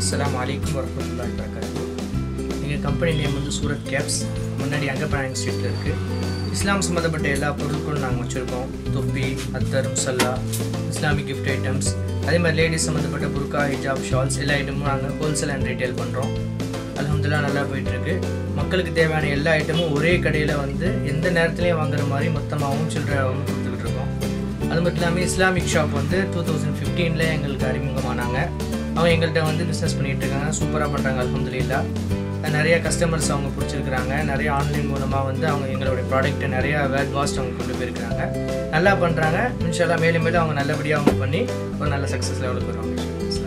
அஸ்ஸலாமு அலைக்கும் வரமத்துல்லாஹி வரகாத்து எங்கள் கம்பெனி நேம் வந்து சூரத் கேப்ஸ் முன்னாடி அங்கப்பநாயகம் ஸ்ட்ரீட்டில் இருக்குது இஸ்லாம் சம்மந்தப்பட்ட எல்லா பொருட்களும் நாங்கள் வச்சுருக்கோம் தொப்பி அத்தர் முசல்லா இஸ்லாமிக் கிஃப்ட் ஐட்டம்ஸ் அதே மாதிரி லேடிஸ் சம்மந்தப்பட்ட புர்கா ஹிஜாப் ஷால்ஸ் எல்லா ஐட்டமும் நாங்கள் ஹோல்சேல் அண்ட் ரீட்டைல் பண்ணுறோம் அல்ஹம்துலில்லாஹ் நல்லா போயிட்டுருக்கு மக்களுக்கு தேவையான எல்லா ஐட்டமும் ஒரே கடையில் வந்து எந்த நேரத்துலையும் வாங்குற மாதிரி மொத்தமாகவும் சில்லறையாகவும் கொடுத்துக்கிட்டு இருக்கோம் அது மட்டும் இல்லாமல் இஸ்லாமிக் ஷாப் வந்து டூ தௌசண்ட் ஃபிஃப்டீனில் எங்களுக்கு அறிமுகமானாங்க அவங்க எங்கள்கிட்ட வந்து பிஸ்னஸ் பண்ணிகிட்டு இருக்காங்க சூப்பராக பண்ணுறாங்க அல்ஹம்துலில்லா நிறைய கஸ்டமர்ஸ் அவங்க பிடிச்சிருக்கிறாங்க நிறைய ஆன்லைன் மூலமாக வந்து அவங்க எங்களுடைய ப்ராடக்ட்டை நிறைய வேர்ட் வாஸ்ட் அவங்க கொண்டு போயிருக்கிறாங்க நல்லா பண்ணுறாங்க இன்ஷால்லா மேலும் மேலும் அவங்க நல்லபடியாக அவங்க பண்ணி ஒரு நல்ல சக்ஸஸ் லெவலுக்கு வருவாங்க